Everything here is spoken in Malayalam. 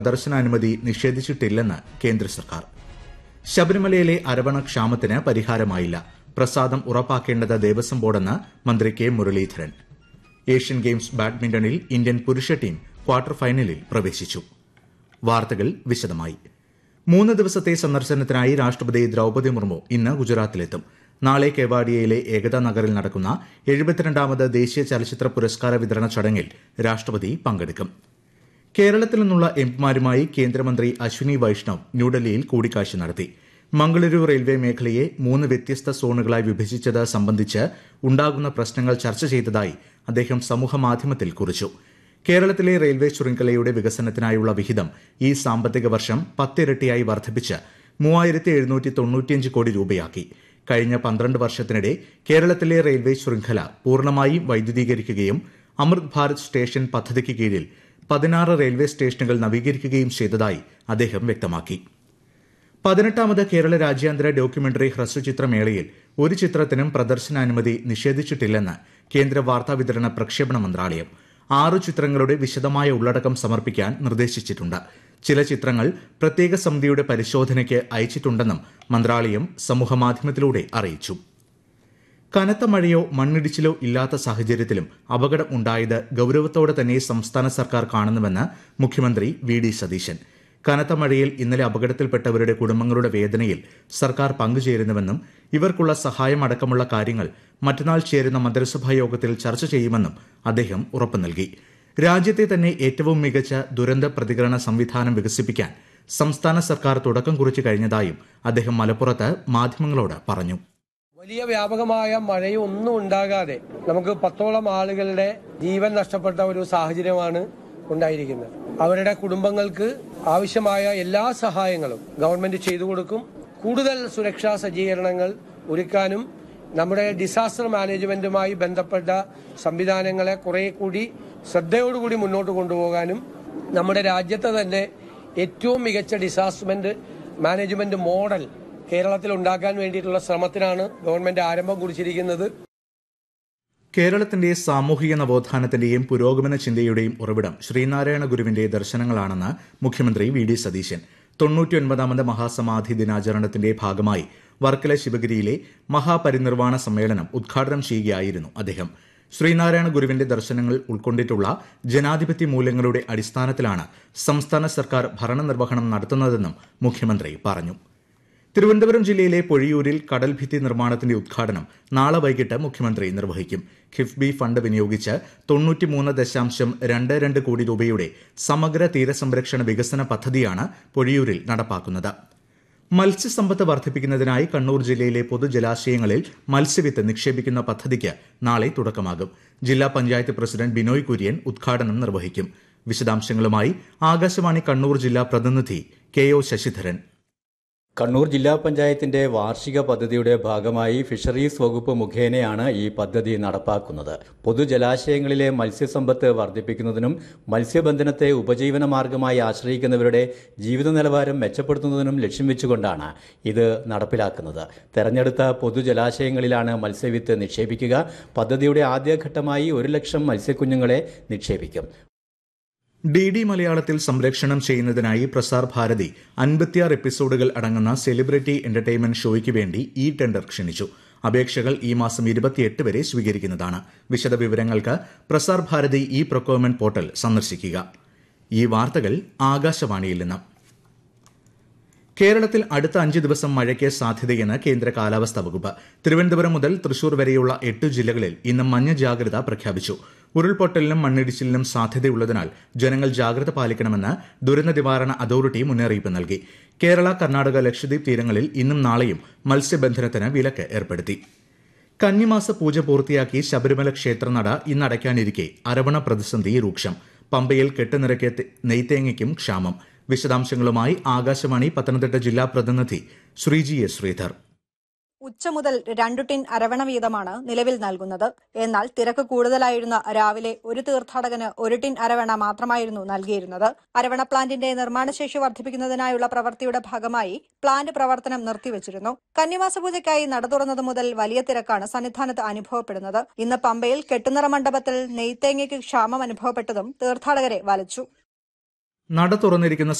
ദർശനാനുമതി നിഷേധിച്ചിട്ടില്ലെന്ന് കേന്ദ്ര സർക്കാർ ശബരിമലയിലെ അരവണ ക്ഷാമത്തിന് പരിഹാരമായില്ല പ്രസാദം ഉറപ്പാക്കേണ്ടത് ദേവസ്വം ബോർഡെന്ന് മന്ത്രി കെ മുരളീധരൻ ഏഷ്യൻ ഗെയിംസ് ബാഡ്മിന്റണിൽ ഇന്ത്യൻ പുരുഷ ടീം ക്വാർട്ടർ ഫൈനലിൽ പ്രവേശിച്ചു വാർത്തകൾ വിശദമായി മൂന്ന് ദിവസത്തെ സന്ദർശനത്തിനായി രാഷ്ട്രപതി ദ്രൌപദി മുർമു ഇന്ന് ഗുജറാത്തിലെത്തും നാളെ കെവാഡിയയിലെ ഏകതാ നഗറിൽ നടക്കുന്ന എഴുപത്തിരണ്ടാമത് ദേശീയ ചലച്ചിത്ര പുരസ്കാര വിതരണ ചടങ്ങിൽ രാഷ്ട്രപതി പങ്കെടുക്കും കേരളത്തിൽ നിന്നുള്ള എംപിമാരുമായി കേന്ദ്രമന്ത്രി അശ്വിനി വൈഷ്ണവ് ന്യൂഡൽഹിയിൽ കൂടിക്കാഴ്ച നടത്തി മംഗളൂരു റെയിൽവേ മേഖലയെ മൂന്ന് വ്യത്യസ്ത സോണുകളായി വിഭജിച്ചത് സംബന്ധിച്ച് ഉണ്ടാകുന്ന പ്രശ്നങ്ങൾ ചർച്ച ചെയ്തതായി അദ്ദേഹം സമൂഹമാധ്യമത്തിൽ കുറിച്ചു കേരളത്തിലെ റെയിൽവേ ശൃംഖലയുടെ വികസനത്തിനായുള്ള വിഹിതം ഈ സാമ്പത്തിക വർഷം പത്തിരട്ടിയായി വർദ്ധിപ്പിച്ച് മൂവായിരത്തി എഴുന്നൂറ്റി തൊണ്ണൂറ്റിയഞ്ച് കോടി രൂപയാക്കി കഴിഞ്ഞ പന്ത്രണ്ട് വർഷത്തിനിടെ കേരളത്തിലെ റെയിൽവേ ശൃംഖല പൂർണ്ണമായും വൈദ്യുതീകരിക്കുകയും അമൃത് ഭാരത് സ്റ്റേഷൻ പദ്ധതിക്ക് കീഴിൽ പതിനാറ് റെയിൽവേ സ്റ്റേഷനുകൾ നവീകരിക്കുകയും ചെയ്തതായി അദ്ദേഹം വ്യക്തമാക്കി പതിനെട്ടാമത് കേരള രാജ്യാന്തര ഡോക്യുമെന്ററി ഹ്രസ്വചിത്രമേളയിൽ ഒരു ചിത്രത്തിനും പ്രദർശനാനുമതി നിഷേധിച്ചിട്ടില്ലെന്ന് കേന്ദ്ര വാർത്താവിതരണ പ്രക്ഷേപണ മന്ത്രാലയം ആറു ചിത്രങ്ങളുടെ വിശദമായ ഉള്ളടക്കം സമർപ്പിക്കാൻ നിർദ്ദേശിച്ചിട്ടുണ്ട് ചില ചിത്രങ്ങൾ പ്രത്യേക സമിതിയുടെ പരിശോധനയ്ക്ക് അയച്ചിട്ടുണ്ടെന്നും മന്ത്രാലയം സമൂഹമാധ്യമത്തിലൂടെ അറിയിച്ചു കനത്ത മഴയോ മണ്ണിടിച്ചിലോ ഇല്ലാത്ത സാഹചര്യത്തിലും അപകടം ഉണ്ടായത് ഗൌരവത്തോടെ തന്നെ സംസ്ഥാന സർക്കാർ കാണുന്നുവെന്ന് മുഖ്യമന്ത്രി വി ഡി സതീശൻ കനത്ത മഴയിൽ ഇന്നലെ അപകടത്തിൽപ്പെട്ടവരുടെ കുടുംബങ്ങളുടെ വേദനയിൽ സർക്കാർ പങ്കുചേരുന്നുവെന്നും ഇവർക്കുള്ള സഹായം അടക്കമുള്ള കാര്യങ്ങൾ മറ്റന്നാൾ ചേരുന്ന മന്ത്രിസഭാ യോഗത്തിൽ ചർച്ച ചെയ്യുമെന്നും അദ്ദേഹം ഉറപ്പു നൽകി രാജ്യത്തെ തന്നെ ഏറ്റവും മികച്ച ദുരന്ത പ്രതികരണ സംവിധാനം വികസിപ്പിക്കാൻ സംസ്ഥാന സർക്കാർ തുടക്കം കുറിച്ചു കഴിഞ്ഞതായും അദ്ദേഹം മലപ്പുറത്ത് മാധ്യമങ്ങളോട് പറഞ്ഞു വലിയ വ്യാപകമായ മഴയും ഒന്നും ഉണ്ടാകാതെ നമുക്ക് പത്തോളം ആളുകളുടെ ജീവൻ നഷ്ടപ്പെട്ട ഒരു സാഹചര്യമാണ് ഉണ്ടായിരിക്കുന്നത് അവരുടെ കുടുംബങ്ങൾക്ക് ആവശ്യമായ എല്ലാ സഹായങ്ങളും ഗവൺമെന്റ് ചെയ്തു കൊടുക്കും കൂടുതൽ സുരക്ഷാ സജ്ജീകരണങ്ങൾ ഒരുക്കാനും നമ്മുടെ ഡിസാസ്റ്റർ മാനേജ്മെന്റുമായി ബന്ധപ്പെട്ട സംവിധാനങ്ങളെ കുറെ കൂടി ശ്രദ്ധയോടുകൂടി മുന്നോട്ട് കൊണ്ടുപോകാനും നമ്മുടെ രാജ്യത്തെ തന്നെ ഏറ്റവും മികച്ച ഡിസാസ്റ്റർമെന്റ് മാനേജ്മെന്റ് മോഡൽ കേരളത്തിൽ ഉണ്ടാക്കാൻ വേണ്ടിയിട്ടുള്ള ശ്രമത്തിനാണ് ഗവൺമെന്റ് ആരംഭം കുറിച്ചിരിക്കുന്നത് കേരളത്തിന്റെ സാമൂഹിക നവോത്ഥാനത്തിന്റെയും പുരോഗമന ചിന്തയുടെയും ഉറവിടം ശ്രീനാരായണ ഗുരുവിന്റെ ദർശനങ്ങളാണെന്ന് മുഖ്യമന്ത്രി വി ഡി സതീശൻ തൊണ്ണൂറ്റിയൊൻപതാമത് മഹാസമാധി ദിനാചരണത്തിന്റെ ഭാഗമായി വർക്കല ശിവഗിരിയിലെ മഹാപരിനിർവാണ സമ്മേളനം ഉദ്ഘാടനം ചെയ്യുകയായിരുന്നു അദ്ദേഹം ശ്രീനാരായണ ഗുരുവിന്റെ ദർശനങ്ങൾ ഉൾക്കൊണ്ടിട്ടുള്ള ജനാധിപത്യ മൂല്യങ്ങളുടെ അടിസ്ഥാനത്തിലാണ് സംസ്ഥാന സർക്കാർ ഭരണനിർവഹണം നടത്തുന്നതെന്നും മുഖ്യമന്ത്രി പറഞ്ഞു തിരുവനന്തപുരം ജില്ലയിലെ പൊഴിയൂരിൽ കടൽഭിത്തി നിർമ്മാണത്തിന്റെ ഉദ്ഘാടനം നാളെ വൈകിട്ട് മുഖ്യമന്ത്രി നിർവഹിക്കും കിഫ്ബി ഫണ്ട് വിനിയോഗിച്ച് തൊണ്ണൂറ്റിമൂന്ന് ദശാംശം രണ്ട് രണ്ട് കോടി രൂപയുടെ സമഗ്ര തീരസംരക്ഷണ വികസന പദ്ധതിയാണ് പൊഴിയൂരിൽ നടപ്പാക്കുന്നത് മത്സ്യസമ്പത്ത് വർദ്ധിപ്പിക്കുന്നതിനായി കണ്ണൂർ ജില്ലയിലെ പൊതുജലാശയങ്ങളിൽ മത്സ്യവിത്ത് നിക്ഷേപിക്കുന്ന പദ്ധതിക്ക് നാളെ തുടക്കമാകും ജില്ലാ പഞ്ചായത്ത് പ്രസിഡന്റ് ബിനോയ് കുര്യൻ ഉദ്ഘാടനം നിർവഹിക്കും വിശദാംശങ്ങളുമായി ആകാശവാണി കണ്ണൂർ ജില്ലാ പ്രതിനിധി കെ ഒ ശശിധരൻ കണ്ണൂർ ജില്ലാ പഞ്ചായത്തിന്റെ വാർഷിക പദ്ധതിയുടെ ഭാഗമായി ഫിഷറീസ് വകുപ്പ് മുഖേനയാണ് ഈ പദ്ധതി നടപ്പാക്കുന്നത് പൊതുജലാശയങ്ങളിലെ മത്സ്യസമ്പത്ത് വർദ്ധിപ്പിക്കുന്നതിനും മത്സ്യബന്ധനത്തെ ഉപജീവന മാർഗമായി ആശ്രയിക്കുന്നവരുടെ ജീവിത നിലവാരം മെച്ചപ്പെടുത്തുന്നതിനും ലക്ഷ്യം വെച്ചുകൊണ്ടാണ് ഇത് നടപ്പിലാക്കുന്നത് തെരഞ്ഞെടുത്ത പൊതുജലാശയങ്ങളിലാണ് മത്സ്യവിത്ത് നിക്ഷേപിക്കുക പദ്ധതിയുടെ ആദ്യഘട്ടമായി ഒരു ലക്ഷം മത്സ്യക്കുഞ്ഞുങ്ങളെ നിക്ഷേപിക്കും ഡി ഡി മലയാളത്തിൽ സംരക്ഷണം ചെയ്യുന്നതിനായി പ്രസാർ ഭാരതി അൻപത്തിയാറ് എപ്പിസോഡുകൾ അടങ്ങുന്ന സെലിബ്രിറ്റി എന്റർടൈൻമെന്റ് ഷോയ്ക്ക് വേണ്ടി ഈ ടെൻഡർ ക്ഷണിച്ചു അപേക്ഷകൾ ഈ മാസം ഇരുപത്തിയെട്ട് വരെ സ്വീകരിക്കുന്നതാണ് വിശദവിവരങ്ങൾക്ക് Prasar Bharati e procurement portal സന്ദർശിക്കുക ഈ വാർത്തകൾ ആകാശവാണിയിൽ നിന്ന് കേരളത്തിൽ അടുത്ത അഞ്ച് ദിവസം മഴയ്ക്ക് സാധ്യതയെന്ന് കേന്ദ്ര കാലാവസ്ഥാ വകുപ്പ് തിരുവനന്തപുരം മുതൽ തൃശൂർ വരെയുള്ള എട്ട് ജില്ലകളിൽ ഇന്ന് മഞ്ഞ ജാഗ്രത പ്രഖ്യാപിച്ചു ഉരുൾപൊട്ടലിനും മണ്ണിടിച്ചിലിനും സാധ്യതയുള്ളതിനാൽ ജനങ്ങൾ ജാഗ്രത പാലിക്കണമെന്ന് ദുരന്ത നിവാരണ അതോറിറ്റി മുന്നറിയിപ്പ് നൽകി കേരള കർണാടക ലക്ഷദ്വീപ് തീരങ്ങളിൽ ഇന്നും നാളെയും മത്സ്യബന്ധനത്തിന് വിലക്ക് ഏർപ്പെടുത്തി കന്നിമാസ പൂജ പൂർത്തിയാക്കി ശബരിമല ക്ഷേത്രനട ഇന്ന് അടയ്ക്കാനിരിക്കെ അരവണ പ്രതിസന്ധി രൂക്ഷം പമ്പയിൽ കെട്ടുനിറക്കിയ നെയ്ത്തേങ്ങയ്ക്കും ക്ഷാമം വിശദാംശങ്ങളുമായി ആകാശവാണി പത്തനംതിട്ട ജില്ലാ പ്രതിനിധി ശ്രീജി എസ് ശ്രീധർ ഉച്ച മുതൽ രണ്ടു ടിൻ അരവണ വീതമാണ് നിലവിൽ നൽകുന്നത് എന്നാൽ തിരക്ക് കൂടുതലായിരുന്ന രാവിലെ ഒരു തീർത്ഥാടകന് ഒരു ടിൻ അരവണ മാത്രമായിരുന്നു നൽകിയിരുന്നത് അരവണ പ്ലാന്റിന്റെ നിർമ്മാണശേഷി വർദ്ധിപ്പിക്കുന്നതിനായുള്ള പ്രവൃത്തിയുടെ ഭാഗമായി പ്ലാന്റ് പ്രവർത്തനം നിർത്തിവച്ചിരുന്നു കന്നിമാസ പൂജയ്ക്കായി നട തുറന്നത് മുതൽ വലിയ തിരക്കാണ് സന്നിധാനത്ത് അനുഭവപ്പെടുന്നത് ഇന്ന് പമ്പയിൽ കെട്ടുനിറ മണ്ഡപത്തിൽ നെയ്ത്തേങ്ങയ്ക്ക് ക്ഷാമം അനുഭവപ്പെട്ടതും തീർത്ഥാടകരെ വലച്ചു നട തുറന്നിരിക്കുന്ന